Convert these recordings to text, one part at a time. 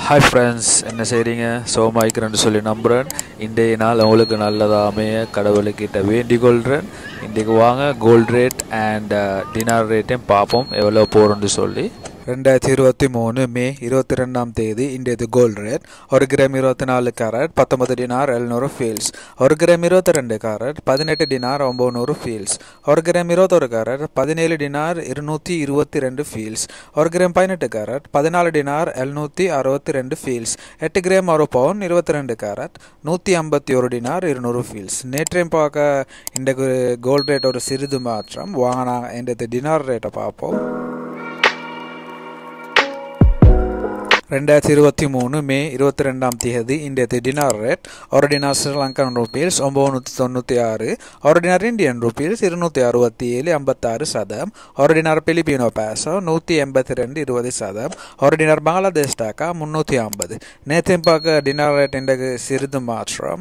hi friends என்ன செய்கிறீங்க சோமாய்க்கிறேன்னு சொல்லி நம்புகிறேன் இன்றைய நாள் உங்களுக்கு நல்லதாக அமைய கடவுளுக்கிட்ட வேண்டிக் கொள்கிறேன் இன்றைக்கு வாங்க கோல்ட் ரேட் அண்ட் டினார் ரேட்டையும் பார்ப்போம் எவ்வளோ போகிறோன்னு சொல்லி ரெண்டாயிரத்தி இருபத்தி மூணு மே இருபத்தி ரெண்டாம் தேதி இன்றையது கோல்ட் ரேட் ஒரு கிராம் இருபத்தி நாலு கேரட் பத்தொன்பது டினார் எழுநூறு ஃபீல்ஸ் ஒரு கிராம் இருபத்தி ரெண்டு கேரட் பதினெட்டு டினார் ஒம்பது ஃபீல்ஸ் ஒரு கிராம் இருபத்தொரு கேரட் பதினேழு டினார் இருநூற்றி இருபத்தி ரெண்டு ஃபீல்ஸ் ஒரு கிராம் பதினெட்டு கேரட் பதினாலு டினார் எழுநூற்றி அறுபத்தி ரெண்டு ஃபீல்ஸ் எட்டு கிராம் ஒரு பவுன் இருபத்தி ரெண்டு கேரட் நூற்றி ஐம்பத்தி ஒரு டினார் இருநூறு ஃபீல்ஸ் நேற்றையும் பார்க்க இன்றைக்கு கோல்ட் ரேட் ஒரு சிறிது மாற்றம் வாங்கினா இன்றைய டினார் ரேட்டை பார்ப்போம் ரெண்டாயிரத்தி இருபத்தி மூணு மே இருபத்தி ரெண்டாம் தேதி இன்றைய டினார் ரேட் ஒரு டினார் ஸ்ரீலங்கன் ருபீஸ் ஒம்பது தொண்ணூற்றி ஆறு ஒரு டினார் இந்தியன் ருபீஸ் இருநூற்றி அறுபத்தி ஏழு ஐம்பத்தாறு சதம் ஒரு டினார் பிலிப்பினோ பேசோ நூற்றி எண்பத்தி ரெண்டு இருபது சதம் ஒரு டினார் பங்களாதேஷ் டாக்கா முந்நூற்றி ஐம்பது நேற்றையும் பார்க்க டினார் ரேட் இன்றைக்கு சிறிது மாற்றம்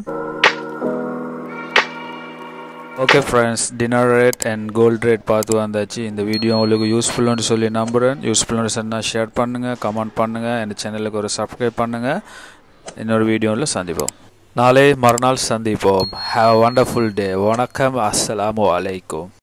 okay friends dinar rate and gold rate பார்த்து வந்தாச்சு இந்த வீடியோ உங்களுக்கு யூஸ்ஃபுல்லுன்னு சொல்லி நம்புகிறேன் யூஸ்ஃபுல்லுன்னு சொன்னால் ஷேர் பண்ணுங்கள் கமெண்ட் பண்ணுங்கள் என் சேனலுக்கு ஒரு சப்ஸ்கிரைப் பண்ணுங்கள் இன்னொரு வீடியோவில் சந்திப்போம் நாளை மறுநாள் சந்திப்போம் ஹாவ் வண்டர்ஃபுல் டே வணக்கம் அஸ்ஸலாமு அலைக்கும்